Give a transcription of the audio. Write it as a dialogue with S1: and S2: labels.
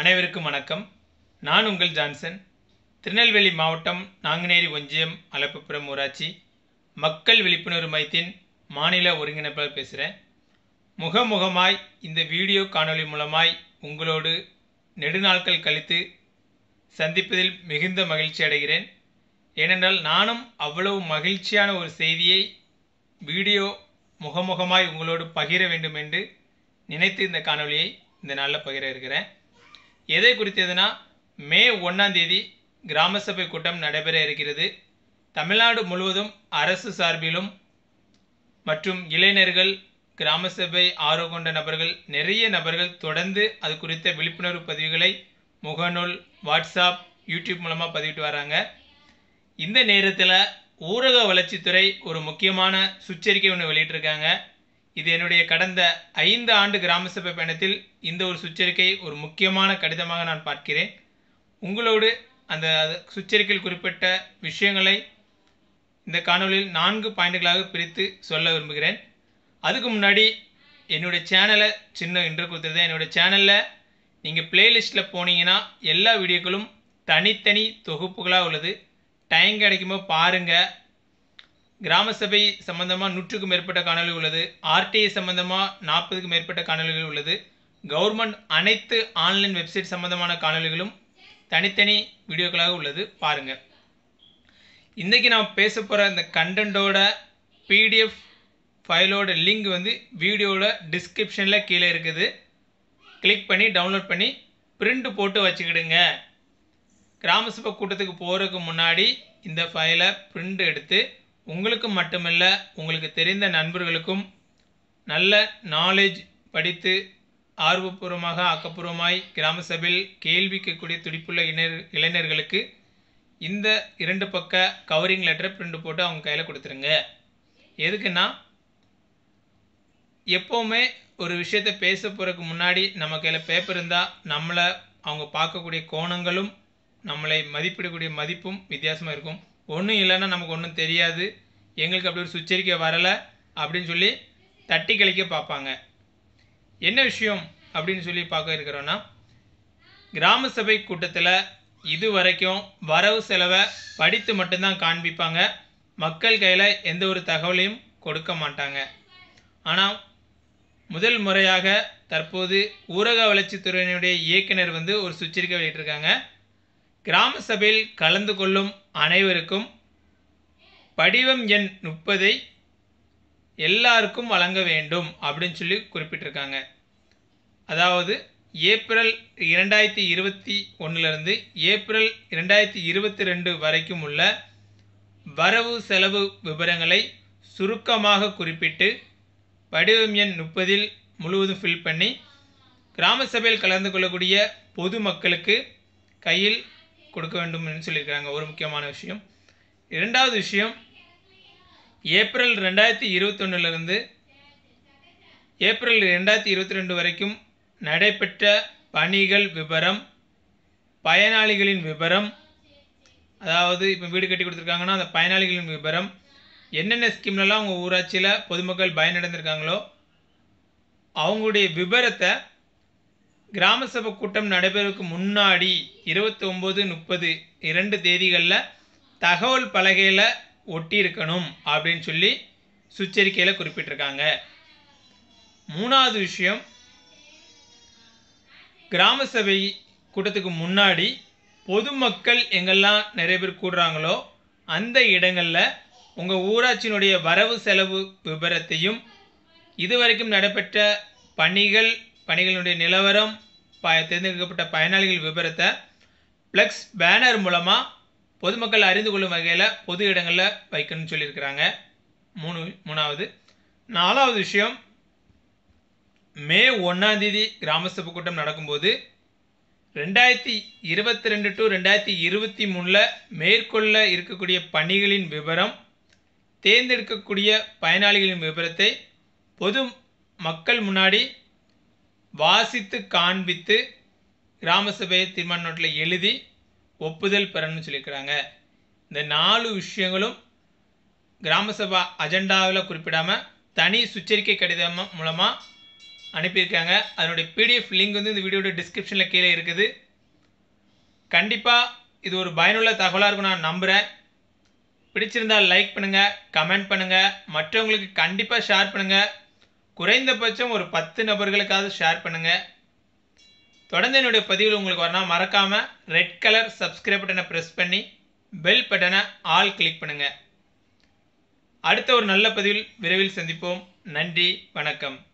S1: அனைவருக்கும் வணக்கம் நான் உங்கள் ஜான்சன் திருநெல்வேலி மாவட்டம் நாங்குநேரி ஒன்றியம் அலப்புப்புறம் ஊராட்சி மக்கள் விழிப்புணர்வு மையத்தின் மாநில ஒருங்கிணைப்பாளர் பேசுகிறேன் முகமுகமாய் இந்த வீடியோ காணொளி மூலமாய் உங்களோடு நெடுநாட்கள் கழித்து சந்திப்பதில் மிகுந்த மகிழ்ச்சி அடைகிறேன் ஏனென்றால் நானும் அவ்வளவு மகிழ்ச்சியான ஒரு செய்தியை வீடியோ முகமுகமாய் உங்களோடு பகிர வேண்டும் என்று நினைத்து இந்த காணொளியை இந்த நாளில் பகிர இருக்கிறேன் எதை குறித்ததுன்னா மே ஒன்றாம் தேதி கிராம சபை கூட்டம் நடைபெற இருக்கிறது தமிழ்நாடு முழுவதும் அரசு சார்பிலும் மற்றும் இளைஞர்கள் கிராம சபை ஆர்வம் கொண்ட நபர்கள் நிறைய நபர்கள் தொடர்ந்து அது குறித்த விழிப்புணர்வு பதிவுகளை முகநூல் வாட்ஸ்அப் யூடியூப் மூலமாக பதிவிட்டு வராங்க இந்த நேரத்தில் ஊரக வளர்ச்சித்துறை ஒரு முக்கியமான சுச்சரிக்கை ஒன்று வெளியிட்டிருக்காங்க இது என்னுடைய கடந்த ஐந்து ஆண்டு கிராம சபை பயணத்தில் இந்த ஒரு சுச்சரிக்கை ஒரு முக்கியமான கடிதமாக நான் பார்க்கிறேன் உங்களோடு அந்த சுச்சரிக்கையில் குறிப்பிட்ட விஷயங்களை இந்த காணொலியில் நான்கு பாயிண்டுகளாக பிரித்து சொல்ல விரும்புகிறேன் அதுக்கு முன்னாடி என்னுடைய சேனலை சின்ன இன்ட்ரோ கொடுத்துருந்தேன் என்னுடைய சேனலில் நீங்கள் பிளேலிஸ்ட்டில் போனீங்கன்னா எல்லா வீடியோக்களும் தனித்தனி தொகுப்புகளாக உள்ளது டைம் கிடைக்கும்போது பாருங்கள் கிராம சபை சம்பந்தமாக நூற்றுக்கும் மேற்பட்ட காணொலி உள்ளது ஆர்டிஐ சம்பந்தமாக நாற்பதுக்கும் மேற்பட்ட காணொலிகள் உள்ளது கவர்மெண்ட் அனைத்து ஆன்லைன் வெப்சைட் சம்பந்தமான காணொலிகளும் தனித்தனி வீடியோக்களாக உள்ளது பாருங்கள் இன்றைக்கி நான் பேச போகிற இந்த கண்டென்ட்டோட பிடிஎஃப் ஃபைலோட லிங்க் வந்து வீடியோவோட டிஸ்கிரிப்ஷனில் கீழே இருக்குது கிளிக் பண்ணி டவுன்லோட் பண்ணி பிரிண்ட் போட்டு வச்சுக்கிடுங்க கிராம சபை கூட்டத்துக்கு போகிறதுக்கு முன்னாடி இந்த ஃபைலை பிரிண்ட் எடுத்து உங்களுக்கு மட்டுமல்ல உங்களுக்கு தெரிந்த நண்பர்களுக்கும் நல்ல நாலேஜ் படித்து ஆர்வபூர்வமாக ஆக்கப்பூர்வமாய் கிராம சபையில் கேள்வி கேட்கக்கூடிய துடிப்புள்ள இளைஞர் இளைஞர்களுக்கு இந்த இரண்டு பக்க கவரிங் லெட்டரை பிரிண்ட் போட்டு அவங்க கையில் கொடுத்துருங்க எதுக்குன்னா எப்போவுமே ஒரு விஷயத்தை பேச போகிறதுக்கு முன்னாடி நம்ம கையில் பேப்பர் இருந்தால் நம்மளை அவங்க பார்க்கக்கூடிய கோணங்களும் நம்மளை மதிப்பிடக்கூடிய மதிப்பும் வித்தியாசமாக இருக்கும் ஒன்றும் இல்லைன்னா நமக்கு ஒன்றும் தெரியாது எங்களுக்கு அப்படி ஒரு சுச்சரிக்கை வரலை அப்படின்னு சொல்லி தட்டி கழிக்க பார்ப்பாங்க என்ன விஷயம் அப்படின்னு சொல்லி பார்க்க இருக்கிறோன்னா கிராம சபை கூட்டத்தில் இது வரைக்கும் வரவு செலவை படித்து மட்டும்தான் காண்பிப்பாங்க மக்கள் கையில் எந்த ஒரு தகவலையும் கொடுக்க மாட்டாங்க ஆனால் முதல் முறையாக தற்போது ஊரக வளர்ச்சித்துறையினுடைய இயக்குனர் வந்து ஒரு சுச்சரிக்கை வெளியிட்டிருக்காங்க கிராம சபையில் கலந்து கொள்ளும் அனைவருக்கும் படிவம் எண் முப்பதை எல்லாருக்கும் வழங்க வேண்டும் அப்படின்னு சொல்லி குறிப்பிட்டிருக்காங்க அதாவது ஏப்ரல் இரண்டாயிரத்தி இருபத்தி ஒன்றுலேருந்து ஏப்ரல் இரண்டாயிரத்தி இருபத்தி ரெண்டு வரைக்கும் உள்ள வரவு செலவு விவரங்களை சுருக்கமாக குறிப்பிட்டு படிவம் எண் முப்பதில் முழுவதும் ஃபில் பண்ணி கிராம சபையில் கலந்து கொள்ளக்கூடிய பொதுமக்களுக்கு கையில் கொடுக்க வேண்டும் என்று சொல்லியிருக்காங்க ஒரு முக்கியமான விஷயம் இரண்டாவது விஷயம் ஏப்ரல் ரெண்டாயிரத்தி இருபத்தொன்னுலேருந்து ஏப்ரல் ரெண்டாயிரத்தி இருபத்தி ரெண்டு வரைக்கும் நடைபெற்ற பணிகள் விவரம் பயனாளிகளின் விவரம் அதாவது இப்போ வீடு கட்டி கொடுத்துருக்காங்கன்னா அந்த பயனாளிகளின் விவரம் என்னென்ன ஸ்கீம்லலாம் அவங்க ஊராட்சியில் பொதுமக்கள் பயனடைந்திருக்காங்களோ அவங்களுடைய விவரத்தை கிராம சபை கூட்டம் நடைபெறவுக்கு முன்னாடி இருபத்தி ஒம்பது முப்பது இரண்டு தேதிகளில் தகவல் பலகையில் ஒட்டியிருக்கணும் அப்படின்னு சொல்லி சுச்சரிக்கையில் குறிப்பிட்டிருக்காங்க மூணாவது விஷயம் கிராம சபை கூட்டத்துக்கு முன்னாடி பொதுமக்கள் எங்கெல்லாம் நிறைய பேர் கூடுறாங்களோ அந்த இடங்களில் உங்கள் ஊராட்சியினுடைய வரவு செலவு விவரத்தையும் இதுவரைக்கும் நடைபெற்ற பணிகள் பணிகளுடைய நிலவரம் ப தேர்ந்தெடுக்கப்பட்ட பயனாளிகள் விவரத்தை ப்ளக்ஸ் பேனர் மூலமாக பொதுமக்கள் அறிந்து கொள்ளும் வகையில் பொது இடங்களில் வைக்கணும்னு சொல்லியிருக்கிறாங்க மூணு மூணாவது நாலாவது விஷயம் மே ஒன்றாந்தேதி கிராம சபை கூட்டம் நடக்கும்போது ரெண்டாயிரத்தி இருபத்தி ரெண்டு டு ரெண்டாயிரத்தி இருபத்தி மூணில் மேற்கொள்ள இருக்கக்கூடிய பணிகளின் விவரம் தேர்ந்தெடுக்கக்கூடிய பயனாளிகளின் விவரத்தை பொது மக்கள் முன்னாடி வாசித்து காண்பித்து கிராம சபை தீர்மான நோட்டில் எழுதி ஒப்புதல் பெறணும்னு சொல்லியிருக்கிறாங்க இந்த நாலு விஷயங்களும் கிராம சபா அஜெண்டாவில் குறிப்பிடாமல் தனி சுச்சரிக்கை கடிதம் மூலமாக அனுப்பியிருக்காங்க அதனுடைய பிடிஎஃப் லிங்க் வந்து இந்த வீடியோட டிஸ்கிரிப்ஷனில் கீழே இருக்குது கண்டிப்பாக இது ஒரு பயனுள்ள தகவலாக இருக்கும் நான் நம்புகிறேன் பிடிச்சிருந்தால் லைக் பண்ணுங்கள் கமெண்ட் பண்ணுங்கள் மற்றவங்களுக்கு கண்டிப்பாக ஷேர் பண்ணுங்கள் குறைந்தபட்சம் ஒரு பத்து நபர்களுக்காவது ஷேர் பண்ணுங்கள் தொடர்ந்து என்னுடைய பதிவில் உங்களுக்கு வரணும் மறக்காமல் ரெட் கலர் சப்ஸ்கிரைப் பட்டனை ப்ரெஸ் பண்ணி பெல் பட்டனை ஆல் கிளிக் பண்ணுங்கள் அடுத்த ஒரு நல்ல பதிவில் விரைவில் சந்திப்போம் நன்றி வணக்கம்